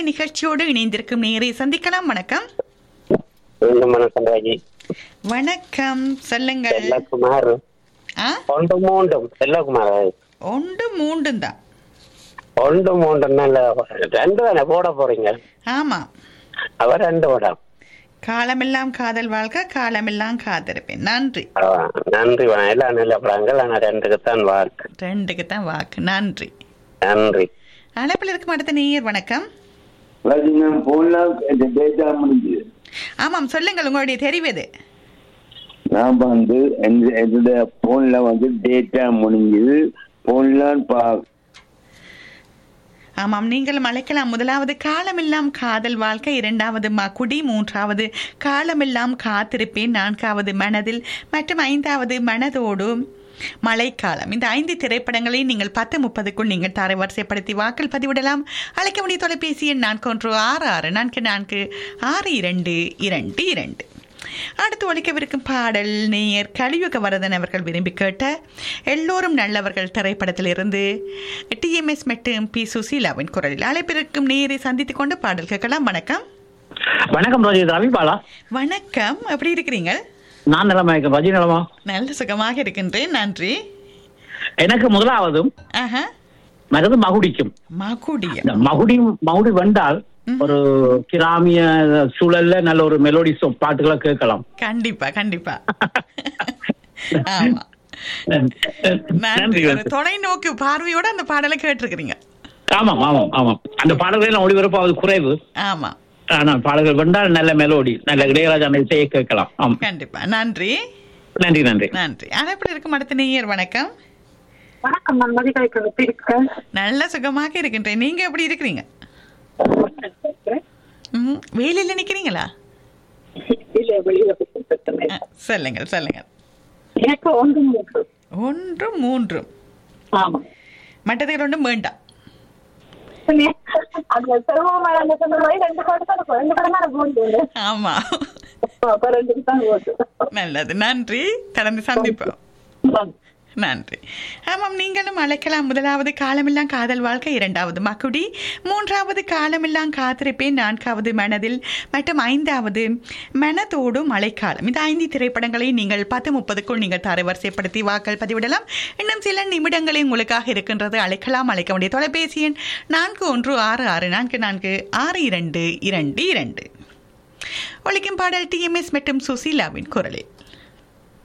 பாட்டு நிகழ்ச்சியோடு இணைந்திருக்கும் நேரை சந்திக்கலாம் வணக்கம் மீண்டும் வணக்கம் ராஜி வணக்கம் சொல்லுங்கள் செல்லகுமார் ஆ ஒன்று மூண்டும் செல்லகுமார் ஒன்று மூண்டும் தான் ஒன்று மூன்று இல்ல ரெண்டு தானே போட போறீங்க ஆமா அவர் ரெண்டு படம் காலமெல்லாம் காதல் வாழ்க காலமெல்லாம் காத்திருப்பேன் நன்றி ஆ, நன்றி வணக்கம். எல்லாம் நல்ல படங்கள் ஆனா ரெண்டுக்கு தான் வாக்கு ரெண்டுக்கு தான் வாக்கு நன்றி நன்றி அழைப்பில் இருக்கும் அடுத்த நேயர் வணக்கம் நான் போன்லாம் இந்த டேட்டா முடிஞ்சு ஆமாம் சொல்லுங்கள் உங்களுடைய தெரிவது நான் வந்து எந்த- என்னுடைய போன்ல வந்து டேட்டா முடிஞ்சது போன்லாம் பா ஆமாம் நீங்களும் அழைக்கலாம் முதலாவது காலமெல்லாம் காதல் வாழ்க்கை இரண்டாவது மகுடி மூன்றாவது காலமெல்லாம் காத்திருப்பேன் நான்காவது மனதில் மற்றும் ஐந்தாவது மனதோடு மழைக்காலம் இந்த ஐந்து திரைப்படங்களை நீங்கள் பத்து முப்பதுக்குள் நீங்கள் தரை வரிசைப்படுத்தி வாக்கள் பதிவிடலாம் அழைக்க வேண்டிய தொலைபேசி எண் நான்கு ஒன்று ஆறு ஆறு நான்கு நான்கு ஆறு இரண்டு இரண்டு இரண்டு அடுத்து ஒழிக்கவிருக்கும் பாடல் நேயர் கலியுக வரதன் அவர்கள் விரும்பி கேட்ட எல்லோரும் நல்லவர்கள் திரைப்படத்திலிருந்து டிஎம்எஸ் மற்றும் பி சுசீலாவின் குரலில் அழைப்பிருக்கும் நேயரை சந்தித்துக் கொண்டு பாடல் கேட்கலாம் வணக்கம் வணக்கம் ராஜி ரவி பாலா வணக்கம் எப்படி இருக்கிறீங்க நான் நிலமா இருக்கேன் ரஜி நிலமா நல்ல சுகமாக இருக்கின்றேன் நன்றி எனக்கு முதலாவதும் ஆஹா மருந்து மகுடிக்கும் மகுடியம் இந்த மகுடி மகுடி வந்தால் ஒரு கிராமிய சூழல்ல நல்ல ஒரு மெலோடி பாட்டுகளை கேட்கலாம் கண்டிப்பா கண்டிப்பா ஆமா நன்றி நன்றி ஒரு தொலைநோக்கு பார்வையோட அந்த பாடலை கேட்டிருக்கிறீங்க ஆமாம் ஆமாம் ஆமாம் அந்த பாடல்கள் ஒளிபரப்பாவது குறைவு ஆமா ஆனால் பாடல்கள் வந்தால் நல்ல மெலோடி நல்ல இளையராஜா அந்த இசையை கேட்கலாம் ஆமாம் கண்டிப்பா நன்றி நன்றி நன்றி நன்றி அழைப்பில் இருக்கும் அடுத்த நேயர் வணக்கம் வணக்கம் நான் மதிகாய்க்கு எப்படி இருக்கேன் நல்ல சுகமாக இருக்கின்றேன் நீங்க எப்படி இருக்கிறீங்க ம், வேலையில நிக்கிறீங்களா இல்ல வெளியில போய் சுத்தமே. அஹ், சொல்லுங்கள் சொல்லுங்கள் எனக்கு ஒன்று மூன்று ஒன்றும் மூன்றும் ஆமா மற்றதுகள் ஒன்றும் வேண்டாம் அந்த செல்வம் சொன்ன மாதிரி ரெண்டு படம் தான் இருக்கும் ரெண்டு படம் தான் போகுது ஆமா அப்ப ரெண்டுக்கு தான் போகுது நல்லது நன்றி கடந்து சந்திப்போம் நன்றி ஆமாம் நீங்களும் அழைக்கலாம் முதலாவது காலமெல்லாம் காதல் வாழ்க்கை இரண்டாவது மக்குடி மூன்றாவது காலமெல்லாம் காத்திருப்பேன் நான்காவது மனதில் மற்றும் ஐந்தாவது மனதோடு மழைக்காலம் இந்த ஐந்து திரைப்படங்களை நீங்கள் பத்து முப்பதுக்குள் நீங்கள் தரவரிசைப்படுத்தி வாக்கள் பதிவிடலாம் இன்னும் சில நிமிடங்களே உங்களுக்காக இருக்கின்றது அழைக்கலாம் அழைக்க வேண்டிய தொலைபேசி எண் நான்கு ஒன்று ஆறு ஆறு நான்கு நான்கு ஆறு இரண்டு இரண்டு இரண்டு ஒழிக்கும் பாடல் டிஎம்எஸ் மற்றும் சுசீலாவின் குரலில்